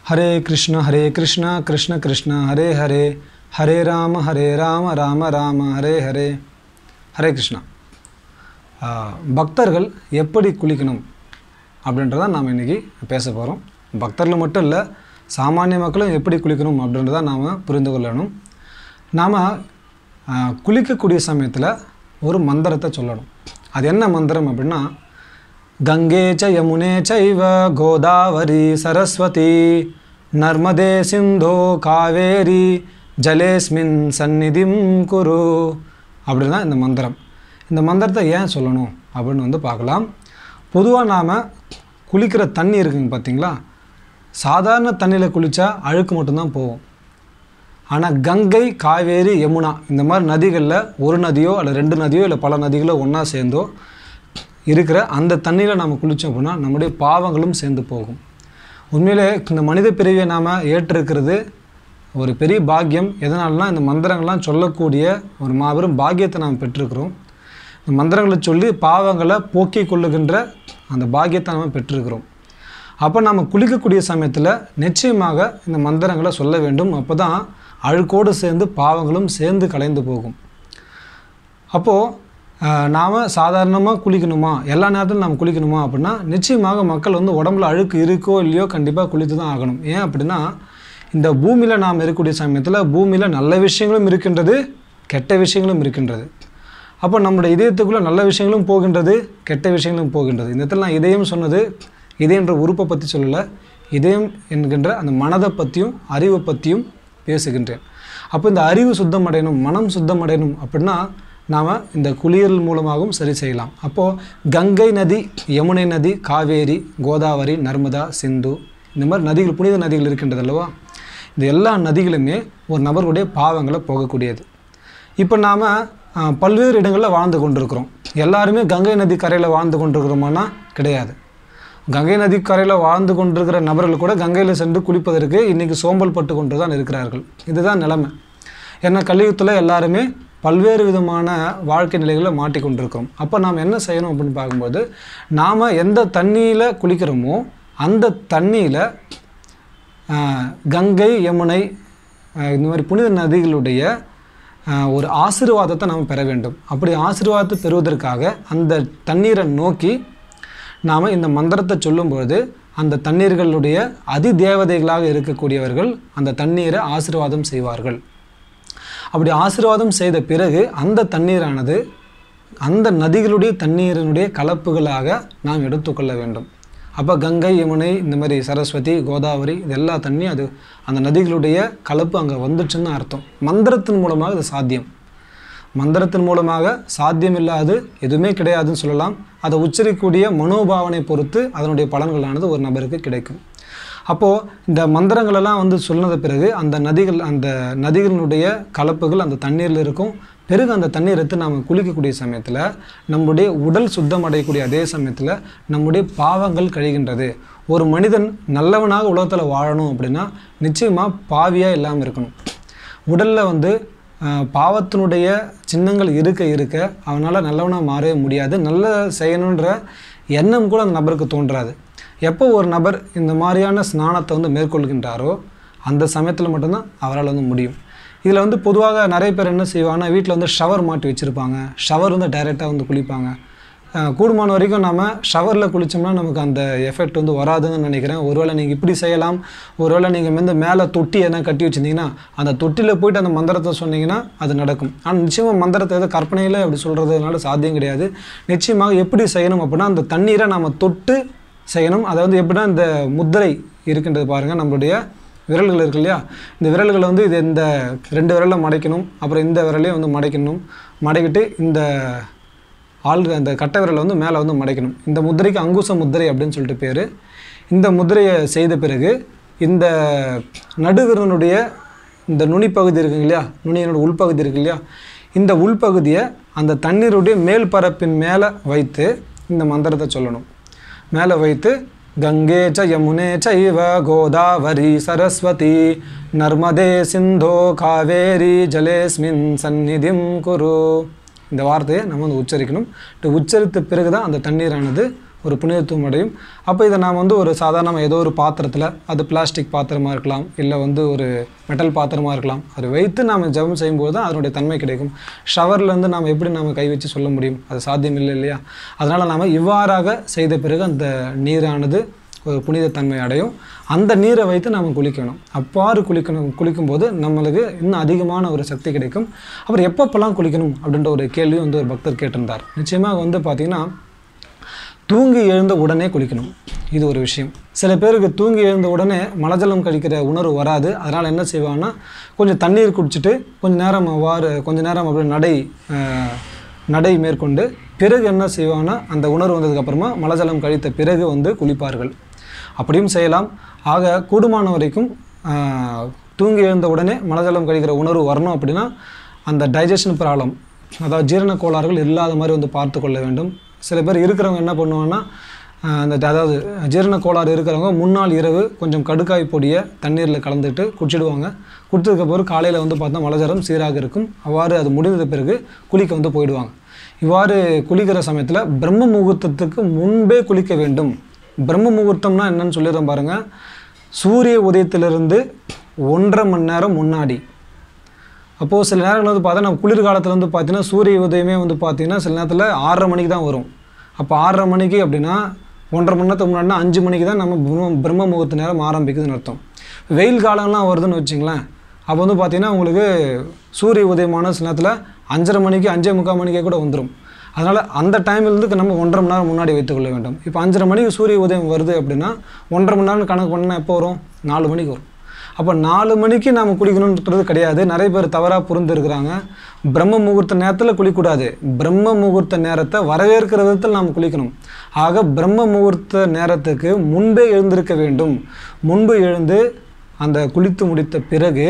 ஹரே கிருஷ்ண ஹரே கிருஷ்ண கிருஷ்ண கிருஷ்ண ஹரே ஹரே ஹரே ராம ஹரே ராம ராம ராம ஹரே ஹரே ஹரே கிருஷ்ணா ஆ, பக்தர்கள் எப்படி குளிக்கணும் அப்படின்றத நாம் இன்றைக்கி பேச போகிறோம் பக்தர்கள் மட்டும் இல்லை சாமானிய மக்களும் எப்படி குளிக்கணும் அப்படின்றத நாம் புரிந்து கொள்ளணும் நாம் குளிக்கக்கூடிய சமயத்தில் ஒரு மந்திரத்தை சொல்லணும் அது என்ன மந்திரம் அப்படின்னா கங்கே ச யமுனே சைவ கோதாவரி சரஸ்வதி நர்மதே சிந்தோ காவேரி ஜலேஸ்மின் சந்நிதிம் குரு அப்படின்னு தான் இந்த மந்திரம் இந்த மந்திரத்தை ஏன் சொல்லணும் அப்படின்னு வந்து பார்க்கலாம் பொதுவாக நாம் குளிக்கிற தண்ணி இருக்குங்க பார்த்தீங்களா சாதாரண தண்ணியில் குளித்தா அழுக்கு மட்டும்தான் போகும் ஆனால் கங்கை காவேரி யமுனா இந்த மாதிரி நதிகளில் ஒரு நதியோ அல்லது ரெண்டு நதியோ இல்லை பல நதிகளோ ஒன்றா சேர்ந்தோ இருக்கிற அந்த தண்ணியில் நாம் குளித்தோம் அப்படின்னா நம்முடைய பாவங்களும் சேர்ந்து போகும் உண்மையிலே இந்த மனித பிரிவை நாம் ஏற்றிருக்கிறது ஒரு பெரிய பாக்கியம் எதனாலனா இந்த மந்திரங்கள்லாம் சொல்லக்கூடிய ஒரு மாபெரும் பாக்கியத்தை நாம் பெற்றிருக்கிறோம் இந்த மந்திரங்களை சொல்லி பாவங்களை போக்கிக் கொள்ளுகின்ற அந்த பாக்கியத்தை நாம் பெற்றிருக்கிறோம் அப்போ நம்ம குளிக்கக்கூடிய சமயத்தில் நிச்சயமாக இந்த மந்திரங்களை சொல்ல வேண்டும் அப்போ தான் அழுக்கோடு சேர்ந்து பாவங்களும் சேர்ந்து கலைந்து போகும் அப்போது நாம் சாதாரணமாக குளிக்கணுமா எல்லா நேரத்திலும் நாம் குளிக்கணுமா அப்படின்னா நிச்சயமாக மக்கள் வந்து உடம்புல அழுக்கு இருக்கோ இல்லையோ கண்டிப்பாக குளித்து தான் ஆகணும் ஏன் அப்படின்னா இந்த பூமியில் நாம் இருக்கக்கூடிய சமயத்தில் பூமியில் நல்ல விஷயங்களும் இருக்கின்றது கெட்ட விஷயங்களும் இருக்கின்றது அப்போ நம்முடைய இதயத்துக்குள்ளே நல்ல விஷயங்களும் போகின்றது கெட்ட விஷயங்களும் போகின்றது இந்த இடத்துல நான் இதயம் சொன்னது இதயன்ற உறுப்பை பற்றி சொல்லலை இதயம் என்கின்ற அந்த மனதை பற்றியும் அறிவை பற்றியும் பேசுகின்றேன் அப்போ இந்த அறிவு சுத்தம் அடையணும் மனம் சுத்தம் அடையணும் அப்படின்னா நாம் இந்த குளியல் மூலமாகவும் சரி செய்யலாம் அப்போது கங்கை நதி யமுனை நதி காவேரி கோதாவரி நர்மதா சிந்து இந்த மாதிரி நதிகள் புனித நதிகள் இருக்கின்றது அல்லவா இந்த எல்லா நதிகளுமே ஒரு நபருடைய பாவங்களை போகக்கூடியது இப்போ நாம் பல்வேறு இடங்களில் வாழ்ந்து கொண்டிருக்கிறோம் எல்லாருமே கங்கை நதி கரையில் வாழ்ந்து கொண்டிருக்கிறோமானா கிடையாது கங்கை நதி கரையில் வாழ்ந்து கொண்டிருக்கிற நபர்கள் கூட கங்கையில் சென்று குளிப்பதற்கு இன்றைக்கி சோம்பல் பட்டு கொண்டு தான் இருக்கிறார்கள் இதுதான் நிலைமை ஏன்னா கலியுகத்தில் எல்லாருமே பல்வேறு விதமான வாழ்க்கை நிலைகளில் மாட்டிக்கொண்டிருக்கிறோம் அப்போ நாம் என்ன செய்யணும் அப்படின்னு பார்க்கும்போது நாம் எந்த தண்ணியில் குளிக்கிறோமோ அந்த தண்ணியில் ஆஹ், கங்கை யமுனை ஆஹ், இந்த மாதிரி புனித நதிகளுடைய ஆஹ், ஒரு ஆசீர்வாதத்தை நாம் பெற வேண்டும் அப்படி ஆசீர்வாதத்தை பெறுவதற்காக அந்த தண்ணீரை நோக்கி நாம் இந்த மந்திரத்தை சொல்லும்பொழுது அந்த தண்ணீர்களுடைய அதி தேவதைகளாக இருக்கக்கூடியவர்கள் அந்த தண்ணீரை ஆசீர்வாதம் செய்வார்கள் அப்படி ஆசீர்வாதம் செய்த பிறகு அந்த தண்ணீரானது அந்த நதிகளுடைய தண்ணீரினுடைய கலப்புகளாக நாம் எடுத்துக்கொள்ள வேண்டும் அப்போ கங்கை யமுனை இந்த மாதிரி சரஸ்வதி கோதாவரி இது எல்லா தண்ணியும் அது அந்த நதிகளுடைய கலப்பு அங்கே வந்துச்சுன்னு அர்த்தம் மந்திரத்தின் மூலமாக இது சாத்தியம் மந்திரத்தின் மூலமாக சாத்தியமில்லாது எதுவுமே கிடையாதுன்னு சொல்லலாம் அதை உச்சரிக்கக்கூடிய மனோபாவனை பொறுத்து அதனுடைய பலன்களானது ஒரு நபருக்கு கிடைக்கும் அப்போது இந்த மந்திரங்களெல்லாம் வந்து சொன்னது பிறகு அந்த நதிகள் அந்த நதிகளினுடைய கலப்புகள் அந்த தண்ணீரில் இருக்கும் பிறகு அந்த தண்ணீர் எடுத்து நாம் குளிக்கக்கூடிய சமயத்தில் நம்முடைய உடல் சுத்தம் அடையக்கூடிய அதே சமயத்தில் நம்முடைய பாவங்கள் கழிகின்றது ஒரு மனிதன் நல்லவனாக உலகத்தில் வாழணும் அப்படின்னா நிச்சயமாக பாவியாக இல்லாமல் இருக்கணும் உடலில் வந்து ஆஹ், பாவத்தினுடைய சின்னங்கள் இருக்க இருக்க அவனால் நல்லவனாக மாறவே முடியாது நல்ல செய்யணுன்ற எண்ணம் கூட அந்த நபருக்கு தோன்றாது எப்போ ஒரு நபர் இந்த மாதிரியான ஸ்நானத்தை வந்து மேற்கொள்கின்றாரோ அந்த சமயத்தில் மட்டும்தான் அவரால் வந்து முடியும் இதில் வந்து பொதுவாக நிறைய பேர் என்ன செய்வாங்கன்னா வீட்டில் வந்து ஷவர் மாட்டி வச்சுருப்பாங்க ஷவர் வந்து டைரெக்டாக வந்து குளிப்பாங்க அஹ் கூடுமான வரைக்கும் நம்ம ஷவரில் குளித்தோம்னா நமக்கு அந்த எஃபெக்ட் வந்து வராதுன்னு நினைக்கிறேன் ஒருவேளை நீங்கள் இப்படி செய்யலாம் ஒருவேளை நீங்கள் வந்து மேலே தொட்டி எதனா கட்டி வச்சுருந்தீங்கன்னா அந்த தொட்டியில் போயிட்டு அந்த மந்திரத்தை சொன்னீங்கன்னா அது நடக்கும் ஆனால் நிச்சயமாக மந்திரத்தை எது கற்பனையில் அப்படி சொல்கிறதுனால சாத்தியம் கிடையாது நிச்சயமாக எப்படி செய்யணும் அப்படின்னா அந்த தண்ணீரை நம்ம தொட்டு செய்யணும் அதை வந்து எப்படின்னா இந்த முத்திரை இருக்கின்றது பாருங்கள் நம்மளுடைய விரல்கள் இருக்கு இல்லையா இந்த விரல்களை வந்து இது இந்த ரெண்டு விரலை மடைக்கணும் அப்புறம் இந்த விரலையும் வந்து மடைக்கணும் மடக்கிட்டு இந்த ஆள் அந்த கட்டை விரலை வந்து மேலே வந்து மடைக்கணும் இந்த முத்திரைக்கு அங்குச முத்திரை அப்படின்னு சொல்லிட்டு பேர் இந்த முத்திரையை செய்த பிறகு இந்த நடுவிரனுடைய இந்த நுனிப்பகுதி இருக்குங்க இல்லையா நுனியினோட உள்பகுதி இருக்கு இல்லையா இந்த உள்பகுதியை அந்த தண்ணீருடைய மேல் பரப்பின் மேலே வைத்து இந்த மந்திரத்தை சொல்லணும் மேலே வைத்து கங்கே ச யமுனே சைவ கோதாவரி சரஸ்வதி நர்மதே சிந்தோ காவேரி ஜலேஸ்மின் சந்நிதிம் குரு இந்த வார்த்தையை நம்ம வந்து உச்சரிக்கணும் இது உச்சரித்த பிறகு தான் அந்த தண்ணீரானது ஒரு புனிதத்துவம் அடையும் அப்போ இதை நாம் வந்து ஒரு சாதாரண ஏதோ ஒரு பாத்திரத்தில் அது பிளாஸ்டிக் பாத்திரமாக இருக்கலாம் இல்லை வந்து ஒரு மெட்டல் பாத்திரமாக இருக்கலாம் அதை வைத்து நாம் ஜெபம் செய்யும்போது தான் அதனுடைய தன்மை கிடைக்கும் ஷவர்லேருந்து நாம் எப்படி நாம் கை வச்சு சொல்ல முடியும் அது சாத்தியம் இல்லை இல்லையா அதனால் நாம் இவ்வாறாக செய்த பிறகு அந்த நீரானது ஒரு புனிதத்தன்மை அடையும் அந்த நீரை வைத்து நாம் குளிக்கணும் அவ்வாறு குளிக்கணும் குளிக்கும்போது நம்மளுக்கு இன்னும் அதிகமான ஒரு சக்தி கிடைக்கும் அப்புறம் எப்பப்பெல்லாம் குளிக்கணும் அப்படின்ற ஒரு கேள்வி வந்து ஒரு பக்தர் கேட்டிருந்தார் நிச்சயமாக வந்து பார்த்திங்கன்னா தூங்கி எழுந்த உடனே குளிக்கணும் இது ஒரு விஷயம் சில பேருக்கு தூங்கி எழுந்த உடனே மலஜலம் கழிக்கிற உணர்வு வராது அதனால் என்ன செய்வாங்கன்னா கொஞ்சம் தண்ணீர் குடிச்சிட்டு கொஞ்சம் நேரம் அவ்வாறு கொஞ்ச நேரம் அப்படி நடை அஹ், நடை மேற்கொண்டு பிறகு என்ன செய்வாங்கன்னா அந்த உணர்வு வந்ததுக்கப்புறமா மலஜலம் கழித்த பிறகு வந்து குளிப்பார்கள் அப்படியும் செய்யலாம் ஆக கூடுமான வரைக்கும் ஆஹ், தூங்கி எழுந்த உடனே மலஜலம் கழிக்கிற உணர்வு வரணும் அப்படின்னா அந்த டைஜஷன் ப்ராப்ளம் அதாவது ஜீரண கோளாறுகள் இல்லாத மாதிரி வந்து பார்த்து கொள்ள வேண்டும் சில பேர் இருக்கிறவங்க என்ன பண்ணுவாங்கன்னா ஆஹ், அந்த அதாவது ஜீரண கோளாறு இருக்கிறவங்க முன்னாள் இரவு கொஞ்சம் கடுக்காய் பொடியை தண்ணீரில் கலந்துட்டு குடிச்சிடுவாங்க குடித்ததுக்கு பிறகு காலையில் வந்து பார்த்தா மலஜலம் சீராக இருக்கும் அவ்வாறு அது முடிந்த பிறகு குளிக்க வந்து போயிடுவாங்க இவ்வாறு குளிக்கிற சமயத்தில் பிரம்ம முகூர்த்தத்துக்கு முன்பே குளிக்க வேண்டும் பிரம்ம முகூர்த்தம்னா என்னன்னு சொல்லிடுறேன் பாருங்க சூரிய உதயத்திலிருந்து ஒன்றரை மணி நேரம் முன்னாடி அப்போது சில நேரங்கள் வந்து பார்த்தா நம்ம குளிர்காலத்தில் வந்து பார்த்தீங்கன்னா சூரிய உதயமே வந்து பார்த்தீங்கன்னா சில நேரத்தில் ஆறரை மணிக்கு தான் வரும் அப்போ ஆறரை மணிக்கு அப்படின்னா ஒன்றரை மணி நேரத்துக்கு முன்னாடினா அஞ்சு மணிக்கு தான் நம்ம பிரம்ம பிரம்ம முகூர்த்த நேரம் ஆரம்பிக்குதுன்னு அர்த்தம் வெயில் காலம்லாம் வருதுன்னு வச்சுங்களேன் அப்போ வந்து பார்த்தீங்கன்னா உங்களுக்கு சூரிய உதயமான சில நேரத்தில் அஞ்சரை மணிக்கு அஞ்சே முக்கால் மணிக்கே கூட வந்துடும் அதனால் அந்த டைம்லேருந்து நம்ம ஒன்றரை மணி நேரம் முன்னாடி வைத்துக்கொள்ள வேண்டும் இப்போ அஞ்சரை மணிக்கு சூரிய உதயம் வருது அப்படின்னா ஒன்றரை மணி நேரம் கணக்கு பண்ணால் எப்போ வரும் நாலு மணிக்கு வரும் அப்போ நாலு மணிக்கு நாம் குளிக்கணுன்றது கிடையாது நிறைய பேர் தவறாக புரிந்துருக்கிறாங்க பிரம்ம முகூர்த்த நேரத்தில் குளிக்கக்கூடாது பிரம்ம முகூர்த்த நேரத்தை வரவேற்கிற விதத்தில் நாம் குளிக்கணும் ஆக பிரம்ம முகூர்த்த நேரத்துக்கு முன்பே எழுந்திருக்க வேண்டும் முன்பு எழுந்து அந்த குளித்து முடித்த பிறகு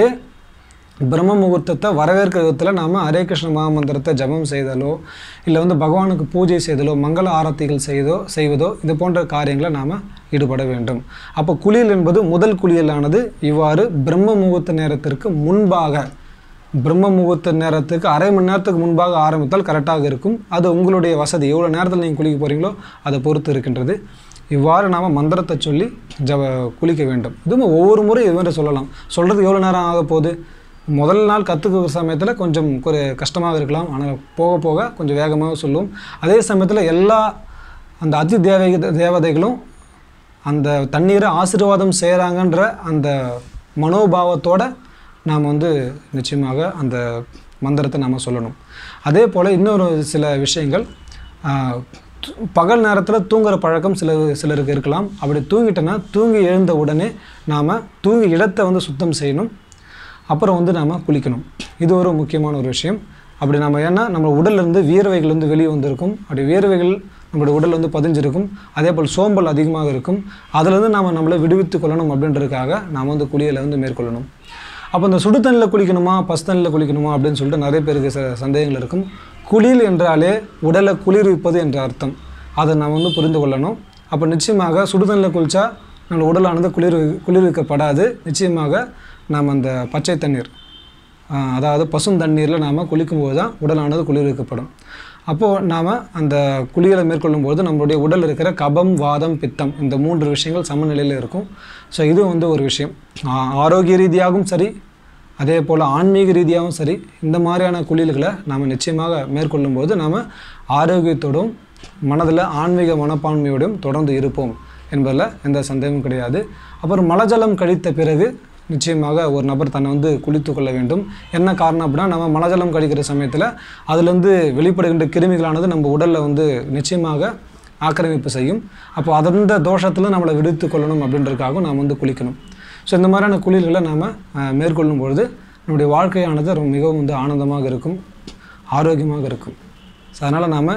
பிரம்ம முகூர்த்தத்தை வரவேற்கிற விதத்தில் நாம் ஹரே கிருஷ்ண மகாமந்திரத்தை ஜபம் செய்தலோ இல்லை வந்து பகவானுக்கு பூஜை செய்தலோ மங்கள ஆரத்திகள் செய்தோ செய்வதோ இது போன்ற காரியங்களை நாம் ஈடுபட வேண்டும் அப்போ குளியல் என்பது முதல் குளியலானது இவ்வாறு பிரம்ம முகூர்த்த நேரத்திற்கு முன்பாக பிரம்ம முகூர்த்த நேரத்துக்கு அரை மணி நேரத்துக்கு முன்பாக ஆரம்பித்தால் கரெக்டாக இருக்கும் அது உங்களுடைய வசதி எவ்வளோ நேரத்தில் நீங்கள் குளிக்க போகிறீங்களோ அதை பொறுத்து இருக்கின்றது இவ்வாறு நாம் மந்திரத்தை சொல்லி ஜப குளிக்க வேண்டும் இதுவும் ஒவ்வொரு முறை இது மாதிரி சொல்லலாம் சொல்கிறதுக்கு எவ்வளோ நேரம் ஆக போகுது முதல் நாள் கற்றுக்கிற சமயத்தில் கொஞ்சம் ஒரு கஷ்டமாக இருக்கலாம் ஆனால் போக போக கொஞ்சம் வேகமாக சொல்லுவோம் அதே சமயத்தில் எல்லா அந்த அதி தேவை தேவதைகளும் அந்த தண்ணீரை ஆசீர்வாதம் செய்கிறாங்கன்ற அந்த மனோபாவத்தோட நாம் வந்து நிச்சயமாக அந்த மந்திரத்தை நாம் சொல்லணும் அதே போல் இன்னொரு சில விஷயங்கள் ஆஹ், து- பகல் நேரத்தில் தூங்குற பழக்கம் சில சிலருக்கு இருக்கலாம் அப்படி தூங்கிட்டோன்னா தூங்கி எழுந்த உடனே நாம் தூங்கி இடத்தை வந்து சுத்தம் செய்யணும் அப்புறம் வந்து நாம் குளிக்கணும் இது ஒரு முக்கியமான ஒரு விஷயம் அப்படி நம்ம ஏன்னா நம்ம உடல்லேருந்து வியர்வைகள் வந்து வெளியே வந்திருக்கும் அப்படி வியர்வைகள் நம்மளுடைய உடல் வந்து பதிஞ்சிருக்கும் அதே போல் சோம்பல் அதிகமாக இருக்கும் அதுலேருந்து நாம் நம்மளை விடுவித்து கொள்ளணும் அப்படின்றதுக்காக நாம் வந்து குளியலை வந்து மேற்கொள்ளணும் அப்போ இந்த சுடு தண்ணியில் குளிக்கணுமா பசு தண்ணியில் குளிக்கணுமா அப்படின்னு சொல்லிட்டு நிறைய பேருக்கு ச சந்தேகங்கள் இருக்கும் குளியல் என்றாலே உடலை குளிர்விப்பது என்ற அர்த்தம் அதை நாம் வந்து புரிந்து கொள்ளணும் அப்போ நிச்சயமாக சுடு தண்ணியில் குளித்தா நம்ம உடலானது குளிர் குளிர்விக்கப்படாது நிச்சயமாக நாம் அந்த பச்சை தண்ணீர் ஆஹ், அதாவது பசும் தண்ணீரில் நாம் குளிக்கும்போது தான் உடலானது குளிர்விக்கப்படும் அப்போது நாம் அந்த குளியலை மேற்கொள்ளும்போது நம்மளுடைய உடல் இருக்கிற கபம் வாதம் பித்தம் இந்த மூன்று விஷயங்கள் சமநிலையில் இருக்கும் ஸோ இது வந்து ஒரு விஷயம் ஆ- ஆரோக்கிய ரீதியாகவும் சரி அதே போல் ஆன்மீக ரீதியாகவும் சரி இந்த மாதிரியான குளியல்களை நாம் நிச்சயமாக மேற்கொள்ளும்போது நாம் ஆரோக்கியத்தோடும் மனதில் ஆன்மீக மனப்பான்மையோடும் தொடர்ந்து இருப்போம் என்பதில் எந்த சந்தேகமும் கிடையாது அப்புறம் மலஜலம் கழித்த பிறகு நிச்சயமாக ஒரு நபர் தன்னை வந்து குளித்து கொள்ள வேண்டும் என்ன காரணம் அப்படின்னா நம்ம மலஜலம் கழிக்கிற சமயத்தில் அதுலேருந்து வெளிப்படுகின்ற கிருமிகளானது நம்ம உடலில் வந்து நிச்சயமாக ஆக்கிரமிப்பு செய்யும் அப்போ அந்த தோஷத்தில் நம்மளை விடுத்து கொள்ளணும் அப்படின்றதுக்காகவும் நாம் வந்து குளிக்கணும் ஸோ இந்த மாதிரியான குளிர்களை நாம் மேற்கொள்ளும் பொழுது நம்முடைய வாழ்க்கையானது ரொம்ப மிகவும் வந்து ஆனந்தமாக இருக்கும் ஆரோக்கியமாக இருக்கும் ஸோ அதனால் நாம்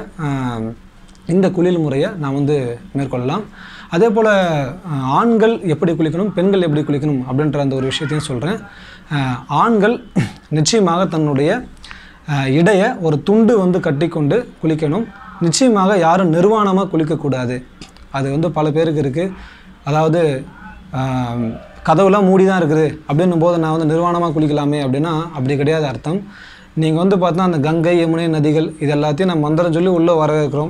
இந்த குளியல் முறையை நாம் வந்து மேற்கொள்ளலாம் அதே போல் ஆண்கள் எப்படி குளிக்கணும் பெண்கள் எப்படி குளிக்கணும் அப்படின்ற அந்த ஒரு விஷயத்தையும் சொல்கிறேன் ஆண்கள் நிச்சயமாக தன்னுடைய அஹ், இடையை ஒரு துண்டு வந்து கட்டிக்கொண்டு குளிக்கணும் நிச்சயமாக யாரும் நிர்வாணமாக குளிக்கக்கூடாது அது வந்து பல பேருக்கு இருக்குது அதாவது ஆம், கதவுலாம் மூடி தான் இருக்குது அப்படின்னும் போது நான் வந்து நிர்வாணமாக குளிக்கலாமே அப்படின்னா அப்படி கிடையாது அர்த்தம் நீங்கள் வந்து பார்த்தா அந்த கங்கை யமுனை நதிகள் இது எல்லாத்தையும் நம்ம மந்திரம் சொல்லி உள்ளே வரவேற்கிறோம்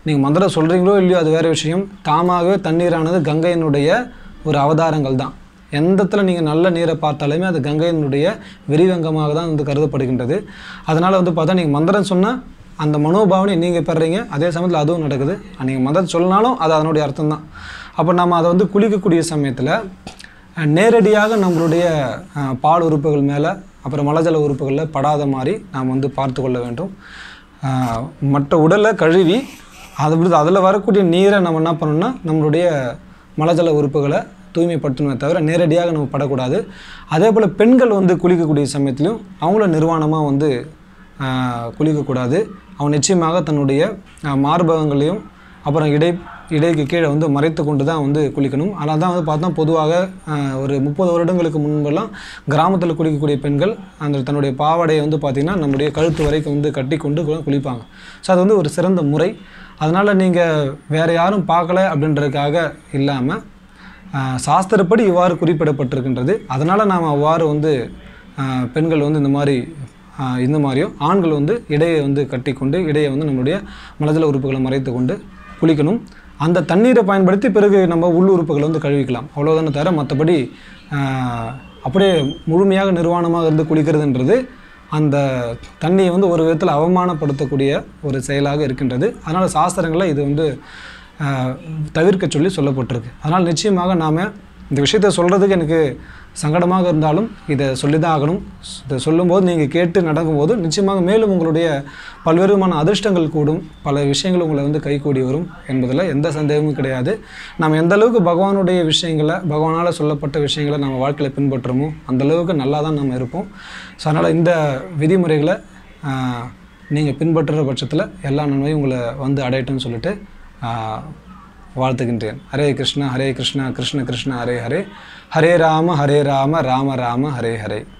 நீங்கள் மந்திரம் சொல்கிறீங்களோ இல்லையோ அது வேறு விஷயம் தாமாகவே தண்ணீரானது கங்கையினுடைய ஒரு அவதாரங்கள் தான் எந்த இடத்துல நீங்கள் நல்ல நீரை பார்த்தாலுமே அது கங்கையினுடைய விரிவங்கமாக தான் வந்து கருதப்படுகின்றது அதனால் வந்து பார்த்தா நீங்கள் மந்திரம் சொன்னால் அந்த மனோபாவனை நீங்கள் பெறுறீங்க அதே சமயத்தில் அதுவும் நடக்குது நீங்கள் மந்திரம் சொன்னாலும் அது அதனுடைய அர்த்தம் தான் அப்போ நம்ம அதை வந்து குளிக்கக்கூடிய சமயத்தில் அஹ், நேரடியாக நம்மளுடைய அஹ், பால் உறுப்புகள் மேலே அப்புறம் மலஜல உறுப்புகளில் படாத மாதிரி நாம் வந்து பார்த்து கொள்ள வேண்டும் அஹ், மற்ற உடலை கழுவி அது அதில் வரக்கூடிய நீரை நம்ம என்ன பண்ணணும்னா நம்மளுடைய மலஜல உறுப்புகளை தூய்மைப்படுத்தணுமே தவிர நேரடியாக நம்ம படக்கூடாது அதே போல் பெண்கள் வந்து குளிக்கக்கூடிய சமயத்துலையும் அவங்களும் நிர்வாணமாக வந்து ஆஹ், குளிக்கக்கூடாது அவன் நிச்சயமாக தன்னுடைய ஆஹ், மார்பகங்களையும் அப்புறம் இடை இடைக்கு கீழே வந்து மறைத்து கொண்டு தான் வந்து குளிக்கணும் அதனால தான் வந்து பார்த்தா பொதுவாக ஆஹ், ஒரு முப்பது வருடங்களுக்கு முன்பெல்லாம் கிராமத்தில் குளிக்கக்கூடிய பெண்கள் அந்த தன்னுடைய பாவாடையை வந்து பார்த்திங்கன்னா நம்முடைய கழுத்து வரைக்கும் வந்து கட்டி கொண்டு கு- குளிப்பாங்க ஸோ அது வந்து ஒரு சிறந்த முறை அதனால் நீங்கள் வேறு யாரும் பார்க்கல அப்படின்றதுக்காக இல்லாமல் ஆஹ் சாஸ்திரப்படி இவ்வாறு குறிப்பிடப்பட்டிருக்கின்றது அதனால் நாம் அவ்வாறு வந்து ஆஹ் பெண்கள் வந்து இந்த மாதிரி ஆஹ் இந்த மாதிரியும் ஆண்கள் வந்து இடையை வந்து கட்டிக்கொண்டு இடையை வந்து நம்மளுடைய மலஜல உறுப்புகளை மறைத்து கொண்டு குளிக்கணும் அந்த தண்ணீரை பயன்படுத்தி பிறகு நம்ம உள் உறுப்புகளை வந்து கழுவிக்கலாம் அவ்வளோதானே தவிர மற்றபடி ஆஹ் அப்படியே முழுமையாக நிர்வாணமாக இருந்து குளிக்கிறதுன்றது அந்த தண்ணியை வந்து ஒரு விதத்தில் அவமானப்படுத்தக்கூடிய ஒரு செயலாக இருக்கின்றது அதனால் சாஸ்திரங்களில் இது வந்து ஆஹ் தவிர்க்க சொல்லி சொல்லப்பட்டிருக்கு அதனால் நிச்சயமாக நாம் இந்த விஷயத்தை சொல்கிறதுக்கு எனக்கு சங்கடமாக இருந்தாலும் இதை சொல்லி தான் ஆகணும் இதை சொல்லும்போது நீங்கள் கேட்டு நடக்கும்போது நிச்சயமாக மேலும் உங்களுடைய பல்வேறு விதமான அதிர்ஷ்டங்கள் கூடும் பல விஷயங்கள் உங்களை வந்து கைகூடி வரும் என்பதில் எந்த சந்தேகமும் கிடையாது நம்ம எந்த அளவுக்கு பகவானுடைய விஷயங்களை பகவானால் சொல்லப்பட்ட விஷயங்களை நம்ம வாழ்க்கையில் பின்பற்றுறோமோ அந்த அளவுக்கு நல்லா தான் நம்ம இருப்போம் ஸோ அதனால் இந்த விதிமுறைகளை நீங்கள் பின்பற்றுற பட்சத்தில் எல்லா நன்மையும் உங்களை வந்து அடையட்டும்னு சொல்லிட்டு ஆஹ், வாழ்த்துகின்றேன் ஹரே கிருஷ்ணா ஹரே கிருஷ்ணா கிருஷ்ண கிருஷ்ண ஹரே ஹரே ஹரே ராம ஹரே ராம ராம ராம ஹரே ஹரே